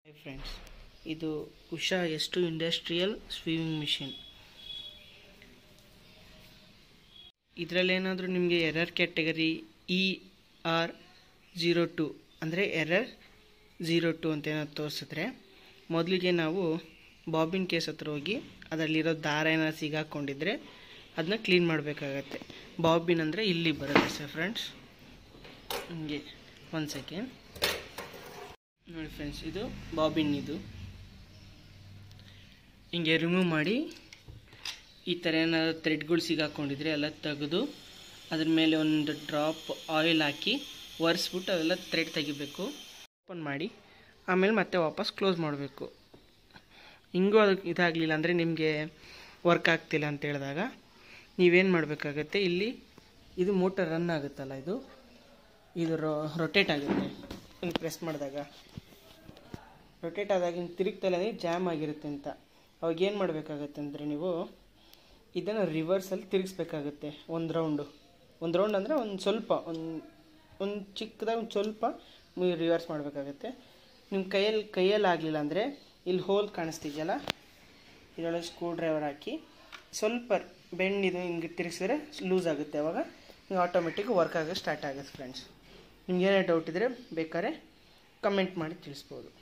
friends ಇದು Usha S two industrial swimming machine ಇದರಲ್ಲೇನಾದರೂ ನಿಮಗೆ error category E R zero two ಅಂದರೆ ಎರರ್ ಝೀರೋ ಟು ಅಂತ ಏನಾದ್ರು ತೋರಿಸಿದ್ರೆ ಮೊದಲಿಗೆ ನಾವು ಬಾಬಿನ್ ಕೇಸ್ ಹತ್ರ ಹೋಗಿ ಅದರಲ್ಲಿರೋ ದಾರ ಏನಾದ್ರು ಸಿಗಾಕೊಂಡಿದ್ರೆ ಅದನ್ನ ಕ್ಲೀನ್ ಮಾಡಬೇಕಾಗತ್ತೆ ಬಾಬಿನ್ ಅಂದರೆ ಇಲ್ಲಿ ಬರುತ್ತೆ ಸರ್ ಫ್ರೆಂಡ್ಸ್ ಹಿಂಗೆ ಒಂದು ಸೆಕೆಂಡ್ ನೋಡಿ ಫ್ರೆಂಡ್ಸ್ ಇದು ಬಾಬಿನ್ ಇದು ಹಿಂಗೆ ರಿಮೂವ್ ಮಾಡಿ ಈ ಥರ ಏನಾದ್ರು ಥ್ರೆಡ್ಗಳು ಸಿಗಾಕೊಂಡಿದ್ರೆ ಎಲ್ಲ ತೆಗೆದು ಅದ್ರ ಮೇಲೆ ಒಂದು ಡ್ರಾಪ್ ಆಯಿಲ್ ಹಾಕಿ ಒರೆಸ್ಬಿಟ್ಟು ಅವೆಲ್ಲ ಥ್ರೆಡ್ ತೆಗಿಬೇಕು ಓಪನ್ ಮಾಡಿ ಆಮೇಲೆ ಮತ್ತೆ ವಾಪಸ್ ಕ್ಲೋಸ್ ಮಾಡಬೇಕು ಹಿಂಗೂ ಅದಕ್ಕೆ ಇದಾಗಲಿಲ್ಲ ಅಂದರೆ ನಿಮಗೆ ವರ್ಕ್ ಆಗ್ತಿಲ್ಲ ಅಂತ ಹೇಳಿದಾಗ ನೀವೇನು ಮಾಡಬೇಕಾಗತ್ತೆ ಇಲ್ಲಿ ಇದು ಮೋಟರ್ ರನ್ ಆಗುತ್ತಲ್ಲ ಇದು ಇದು ರೊಟೇಟ್ ಆಗುತ್ತೆ ಹಿಂಗೆ ಪ್ರೆಸ್ ಮಾಡಿದಾಗ ರೊಟೇಟ್ ಆದಾಗ ಹಿಂಗೆ ತಿರುಗ್ತಲ್ಲ ಅಂದರೆ ಜಾಮ್ ಆಗಿರುತ್ತೆ ಅಂತ ಅವಾಗ ಏನು ಮಾಡಬೇಕಾಗತ್ತೆ ಅಂದರೆ ನೀವು ಇದನ್ನು ರಿವರ್ಸಲ್ಲಿ ತಿರುಗಿಸ್ಬೇಕಾಗುತ್ತೆ ಒಂದು ರೌಂಡು ಒಂದು ರೌಂಡ್ ಅಂದರೆ ಒಂದು ಸ್ವಲ್ಪ ಒಂದು ಒಂದು ಚಿಕ್ಕದಾಗಿ ಒಂದು ಸ್ವಲ್ಪ ನೀವು ರಿವರ್ಸ್ ಮಾಡಬೇಕಾಗತ್ತೆ ನಿಮ್ಮ ಕೈಯಲ್ಲಿ ಕೈಯಲ್ಲಿ ಆಗಲಿಲ್ಲ ಅಂದರೆ ಇಲ್ಲಿ ಹೋಲ್ ಕಾಣಿಸ್ತಿದೆಯಲ್ಲ ಇದರೊಳಗೆ ಸ್ಕ್ರೂ ಡ್ರೈವರ್ ಹಾಕಿ ಸ್ವಲ್ಪ ಬೆಂಡ್ ಇದು ಹಿಂಗೆ ತಿರುಗಿಸಿದ್ರೆ ಲೂಸ್ ಆಗುತ್ತೆ ಅವಾಗ ನೀವು ಆಟೋಮೆಟಿಕ್ ವರ್ಕ್ ಆಗೋಕ್ಕೆ ಸ್ಟಾರ್ಟ್ ಆಗುತ್ತೆ ಫ್ರೆಂಡ್ಸ್ ನಿಮ್ಗೆ ಏನೇ ಡೌಟ್ ಇದ್ದರೆ ಬೇಕಾದ್ರೆ ಕಮೆಂಟ್ ಮಾಡಿ ತಿಳಿಸ್ಬೋದು